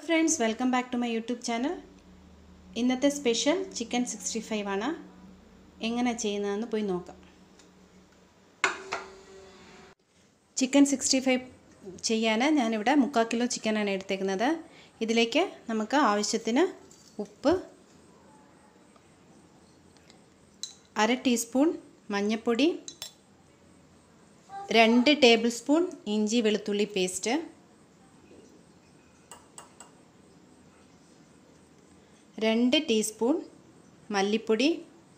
friends welcome back to my YouTube channel ഇന്നത്തെ special chicken sixty five ആണ് എങ്ങനെ ചെയ്യുന്നതെന്ന് പോയി നോക്കാം ചിക്കൻ സിക്സ്റ്റി ഫൈവ് ചെയ്യാൻ ഞാനിവിടെ മുക്കാൽ കിലോ ചിക്കനാണ് എടുത്തേക്കുന്നത് ഇതിലേക്ക് നമുക്ക് ആവശ്യത്തിന് ഉപ്പ് അര ടീസ്പൂൺ മഞ്ഞൾപ്പൊടി രണ്ട് ടേബിൾ സ്പൂൺ ഇഞ്ചി വെളുത്തുള്ളി പേസ്റ്റ് രണ്ട് ടീസ്പൂൺ മല്ലിപ്പൊടി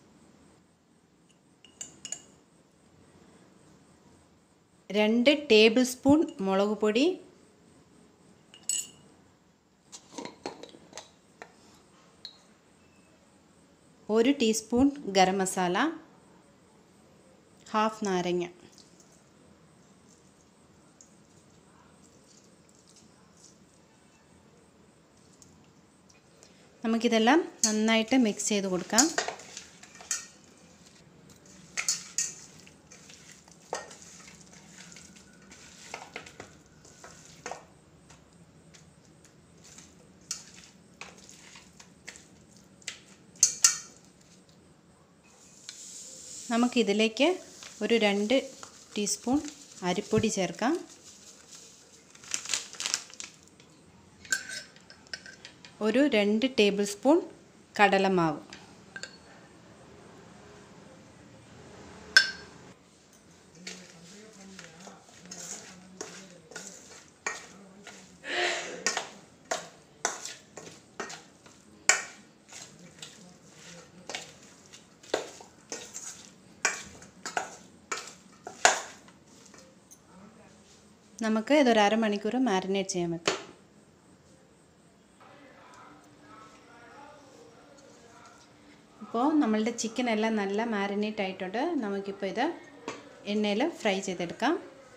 രണ്ട് ടേബിൾ സ്പൂൺ മുളക് പൊടി ഒരു ടീസ്പൂൺ ഗരം മസാല ഹാഫ് നാരങ്ങ നമുക്കിതെല്ലാം നന്നായിട്ട് മിക്സ് ചെയ്ത് കൊടുക്കാം നമുക്കിതിലേക്ക് ഒരു രണ്ട് ടീസ്പൂൺ അരിപ്പൊടി ചേർക്കാം ഒരു രണ്ട് ടേബിൾ സ്പൂൺ കടലമാവ് നമുക്ക് ഇതൊരു അരമണിക്കൂർ മാരിനേറ്റ് ചെയ്യാൻ വെക്കാം ഇപ്പോൾ നമ്മളുടെ ചിക്കൻ എല്ലാം നല്ല മാരിനേറ്റ് ആയിട്ടുണ്ട് നമുക്കിപ്പോൾ ഇത് എണ്ണയിൽ ഫ്രൈ ചെയ്തെടുക്കാം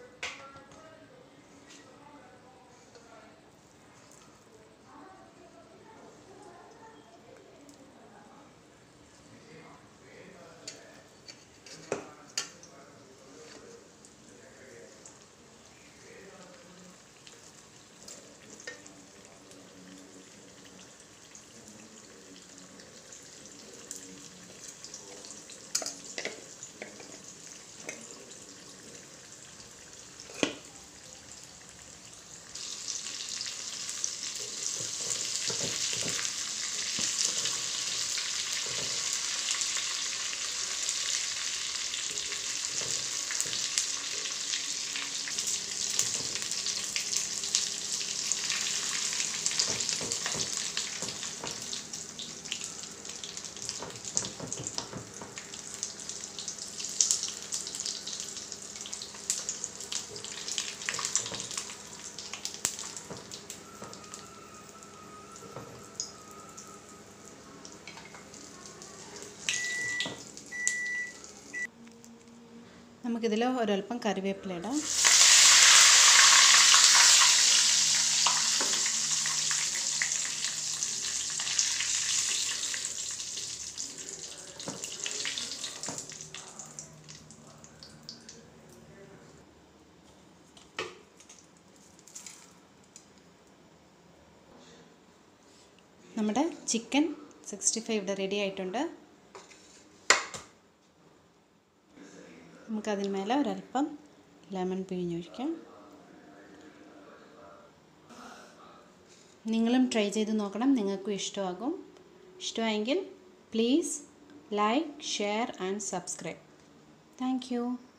നമുക്കിതിൽ ഒരല്പം കറിവേപ്പില ഇടാം നമ്മുടെ ചിക്കൻ സിക്സ്റ്റി ഫൈവ് ഇവിടെ റെഡി ആയിട്ടുണ്ട് നമുക്കതിന് മേലെ ഒരല്പം ലെമൺ പിഴിഞ്ഞൊഴിക്കാം നിങ്ങളും ട്രൈ ചെയ്ത് നോക്കണം നിങ്ങൾക്കും ഇഷ്ടമാകും ഇഷ്ടമായെങ്കിൽ please like share and subscribe thank